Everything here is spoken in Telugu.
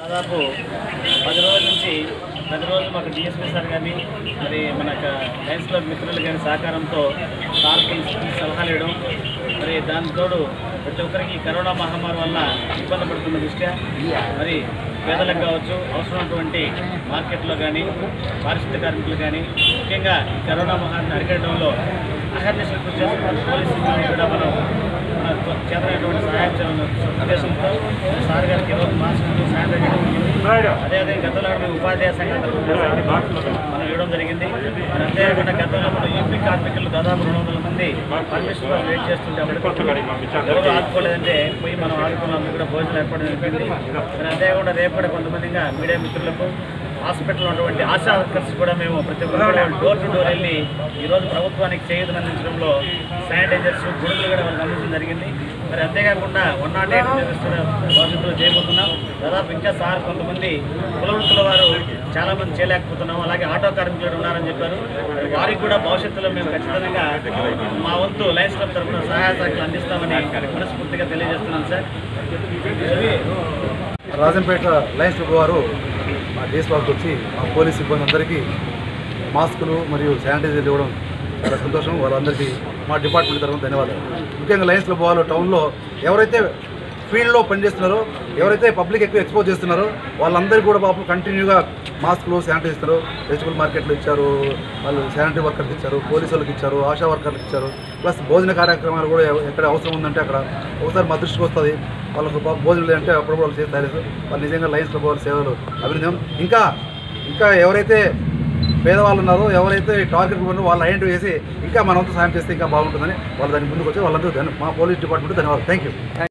దాదాపు పది రోజుల నుంచి ప్రతిరోజు మాకు డిఎస్పీ సార్ కానీ మరి మన లయన్స్ క్లబ్ మిత్రులు కానీ సహకారంతో సార్ కొన్ని సలహాలు ఇవ్వడం మరి దాని తోడు ప్రతి ఒక్కరికి ఈ కరోనా మహమ్మారి వల్ల ఇబ్బంది పడుతున్న దృష్ట్యా మరి పేదలకు కావచ్చు అవసరమైనటువంటి మార్కెట్లో కానీ పారిశుద్ధ్య కార్మికులు కానీ ముఖ్యంగా ఈ కరోనా మహాన్ని అరికట్టడంలో అవేర్నెస్ కృషి చేస్తున్న పోలీసు సిబ్బంది కూడా మనం మన చేతనైనటువంటి సహాయం చేయాలన్న ఉద్దేశంతో సార్ గారికి ఈరోజు మాస్కులు శానిటైజర్ అదేవిధంగా గతంలో మేము ఉపాధ్యాయ సంఘం తరఫున మనం ఇవ్వడం జరిగింది మరి అంతేకాకుండా గతంలో మనం యూపీ కార్మికులు దాదాపు రెండు వందల మంది పర్మిషన్ కోసం వెయిట్ చేస్తుంటే అప్పటికి ఎవరు ఆదుకోలేదంటే పోయి మనం ఆదుకున్నాం కూడా భోజనం ఏర్పాటు జరిగింది మరి అంతేకాకుండా రేపు కూడా కొంతమందిగా మీడియా మిత్రులకు హాస్పిటల్లో ఉన్నటువంటి ఆశా వర్కర్స్ కూడా మేము ప్రతి ఒక్కరు డోర్ టు డోర్ వెళ్ళి ఈరోజు ప్రభుత్వానికి చేయూతను అందించడంలో శానిటైజర్స్ గుడులు కూడా వాళ్ళకి అందించడం జరిగింది మరి అంతేకాకుండా వన్ నాట్ ఎయిట్ కూడా భవిష్యత్తులో చేయబోతున్నాం దాదాపు ఇంకా సార్ కొంతమంది కులవృత్తుల వారు చాలా మంది చేయలేకపోతున్నాం అలాగే ఆటో కార్మికులు ఉన్నారని చెప్పారు మరి వారికి కూడా భవిష్యత్తులో మేము ఖచ్చితంగా మా వంతు లయన్స్ క్లబ్ తరఫున సహాయ సహకారాలు అందిస్తామని మనస్ఫూర్తిగా తెలియజేస్తున్నాం సార్ రాజంపేట లయన్స్ క్లబ్ వారు మా దేశ వాళ్ళకి వచ్చి మా పోలీస్ సిబ్బంది అందరికీ మాస్కులు మరియు శానిటైజర్లు ఇవ్వడం చాలా సంతోషం వాళ్ళందరికీ మా డిపార్ట్మెంట్ తరఫున ధన్యవాదాలు ముఖ్యంగా లయన్స్ క్లబ్ వాళ్ళు టౌన్లో ఎవరైతే ఫీల్డ్లో పనిచేస్తున్నారో ఎవరైతే పబ్లిక్ ఎక్కువ ఎక్స్పోజ్ చేస్తున్నారో వాళ్ళందరికీ కూడా పాపం కంటిన్యూగా మాస్కులు శానిటైజ్ ఇస్తారు వెజిటబుల్ మార్కెట్లు ఇచ్చారు వాళ్ళు శానిటరీ వర్కర్కి ఇచ్చారు పోలీసు వాళ్ళకి ఇచ్చారు ఆశా వర్కర్లకు ఇచ్చారు ప్లస్ భోజన కార్యక్రమాలు కూడా ఎవ- ఎక్కడ అవసరం ఉందంటే అక్కడ ఒకసారి మా దృష్టికి వస్తుంది వాళ్ళకు పాపం భోజనం లేదంటే అప్పుడు వాళ్ళు చేసి తయారు వాళ్ళు నిజంగా లయన్స్ క్లబ్ వాళ్ళ సేవలు అభినందనం ఇంకా ఇంకా ఎవరైతే పేదవాళ్ళు ఉన్నారో ఎవరైతే టార్గెట్ ఉన్నారో వాళ్ళు ఐడెంటిఫై చేసి ఇంకా మనంతా సాయం చేస్తే ఇంకా బాగుంటుందని వాళ్ళు దాని ముందుకు వచ్చి వాళ్ళందరూ ధన్య మా పోలీస్ డిపార్ట్మెంట్ ధన్యవాదాలు థ్యాంక్ యూ